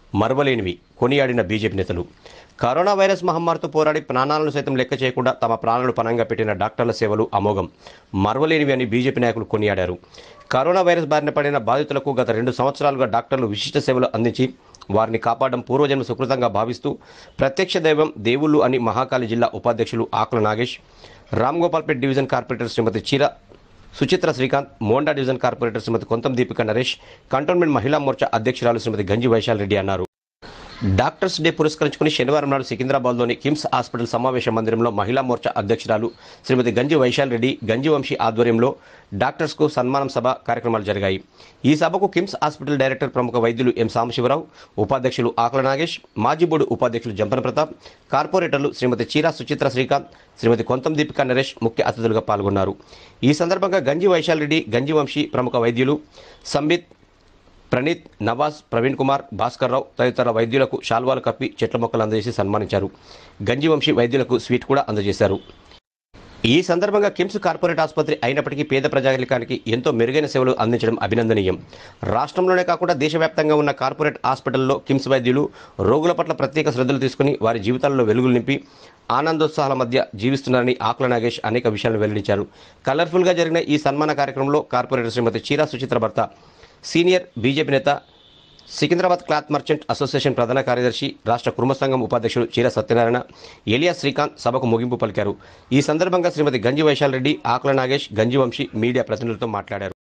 మరవలేనివి కొనియాడిన బీజేపీ నేతలు corona virus మహమ్మారితో పోరాడి ప్రాణాలను సైతం లెక్క చేయకుండా తమ ప్రాణాలు పణంగా పెట్టిన డాక్టర్ల సేవలు అమోఘం మరవలేనివి అని బీజేపీ నాయకులు కొనియాడారు కరోనా వైరస్ బారిన పడిన బాధితులకు గత రెండు సంవత్సరాలుగా డాక్టర్లు విశిష్ట సేవలు అందించి వారిని కాపాడడం పూర్వజన్మ సుకృతంగా భావిస్తూ ప్రత్యక్ష దైవం దేవుళ్ళు అని మహాకాళి జిల్లా ఉపాధ్యక్షులు Akula Nagesh Ram Gopalpet division corporator Shrimati Cheera Suchitra Srikanth Monda division corporator Shrimati Kontham Deepika Naresh cantonment Mahila Morcha అధ్యక్షురాలు శ్రీమతి గంజి వైశాల్ రెడ్డి అన్నారు డాక్టర్స్ డే పురస్కరించుకుని శనివారం నాడు సికింద్రాబాద్లోని కిమ్స్ హాస్పిటల్ సమావేశ మందిరంలో మహిళా మోర్చా అధ్యక్షురాలు శ్రీమతి గంజి వైశాల్ రెడ్డి గంజి వంశీ ఆధ్వర్యంలో డాక్టర్స్కు సన్మానం సభ కార్యక్రమాలు జరిగాయి ఈ సభకు కిమ్స్ హాస్పిటల్ డైరెక్టర్ ప్రముఖ వైద్యులు ఎం సాంబశివరావు ఉపాధ్యక్షులు ఆకుల నాగేష్ మాజీ బోర్డు ఉపాధ్యక్షులు జంపన ప్రతాప్ కార్పొరేటర్లు శ్రీమతి చీరా సుచిత్ర శ్రీకాంత్ శ్రీమతి కొంతం దీపికా నరేష్ ముఖ్య అతిథులుగా పాల్గొన్నారు ఈ సందర్భంగా గంజి వైశాల్ రెడ్డి గంజి వంశీ ప్రముఖ వైద్యులు సంబిత్ ప్రణీత్ నవాజ్ ప్రవీణ్ కుమార్ భాస్కర్ రావు తదితర వైద్యులకు శాల్వాలు కప్పి చెట్ల మొక్కలు అందజేసి సన్మానించారు గంజివంశీ వైద్యులకు స్వీట్ కూడా అందజేశారు ఈ సందర్భంగా కిమ్స్ కార్పొరేట్ ఆసుపత్రి అయినప్పటికీ పేద ప్రజానికానికి ఎంతో మెరుగైన సేవలు అందించడం అభినందనీయం రాష్ట్రంలోనే కాకుండా దేశవ్యాప్తంగా ఉన్న కార్పొరేట్ హాస్పిటల్లో కిమ్స్ వైద్యులు రోగుల పట్ల ప్రత్యేక శ్రద్ధలు తీసుకుని వారి జీవితాల్లో వెలుగులు నింపి ఆనందోత్సాహాల మధ్య జీవిస్తున్నారని ఆకుల నాగేష్ అనేక విషయాలను వెల్లడించారు కలర్ఫుల్గా జరిగిన ఈ సన్మాన కార్యక్రమంలో కార్పొరేటర్ శ్రీమతి చీరా సుచిత్ర భర్త సీనియర్ బీజేపీ నేత సికింద్రాబాద్ క్లాత్ మర్చెంట్ అసోసియేషన్ ప్రధాన కార్యదర్శి రాష్ట్ర కుటుంబ సంఘం ఉపాధ్యక్షుడు చీర సత్యనారాయణ ఎలియా శ్రీకాంత్ సభకు ముగింపు పలికారు ఈ సందర్భంగా శ్రీమతి గంజి వైశాల్ రెడ్డి ఆకుల నాగేష్ గంజి వంశీ మీడియా ప్రతినిధులతో మాట్లాడారు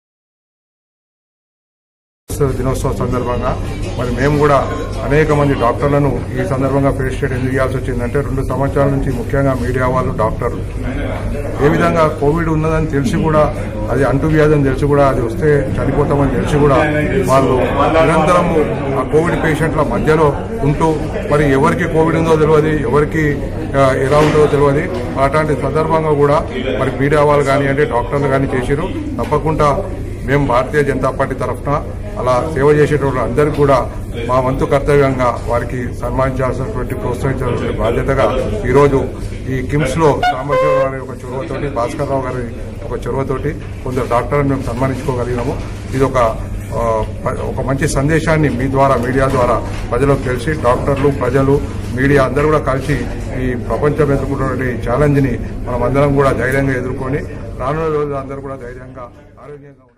దినోత్సవం సందర్భంగా మరి మేము కూడా అనేక మంది డాక్టర్లను ఈ సందర్భంగా ఫేస్ చేయడం ఎందుకు చేయాల్సి వచ్చిందంటే రెండు సంవత్సరాల నుంచి ముఖ్యంగా మీడియా వాళ్ళు డాక్టర్లు ఏ విధంగా కోవిడ్ ఉన్నదని తెలిసి కూడా అది అంటువ్యాధి అని తెలిసి కూడా అది వస్తే చనిపోతామని తెలిసి కూడా వాళ్ళు నిరంతరము ఆ కోవిడ్ పేషెంట్ల మధ్యలో ఉంటూ మరి ఎవరికి కోవిడ్ ఉందో తెలియదు ఎవరికి ఆ, ఎలా ఉంటుందో తెలియదు అట్లాంటి సందర్భంగా కూడా మరి మీడియా వాళ్ళు కానీ అంటే డాక్టర్లు కానీ చేసిరు తప్పకుండా మేము భారతీయ జనతా పార్టీ తరఫున అలా సేవ చేసేటప్పుడు అందరికీ కూడా మా వంతు కర్తవ్యంగా వారికి సన్మానించాల్సినటువంటి ప్రోత్సహించాల్సిన బాధ్యతగా ఈరోజు ఈ కిమ్స్ లో సాంబశివరావు గారి ఒక చొరవతోటి భాస్కర్ రావు గారి ఒక చొరవతోటి కొందరు డాక్టర్లను మేము సన్మానించుకోగలిగినాము ఇది ఒక ఆ, ప- ఒక మంచి సందేశాన్ని మీ ద్వారా మీడియా ద్వారా ప్రజలకు తెలిసి డాక్టర్లు ప్రజలు మీడియా అందరూ కూడా కలిసి ఈ ప్రపంచం ఎదుర్కొన్నటువంటి ఛాలెంజ్ని మనం అందరం కూడా ధైర్యంగా ఎదుర్కొని రానున్న రోజులు అందరూ కూడా ధైర్యంగా ఆరోగ్యంగా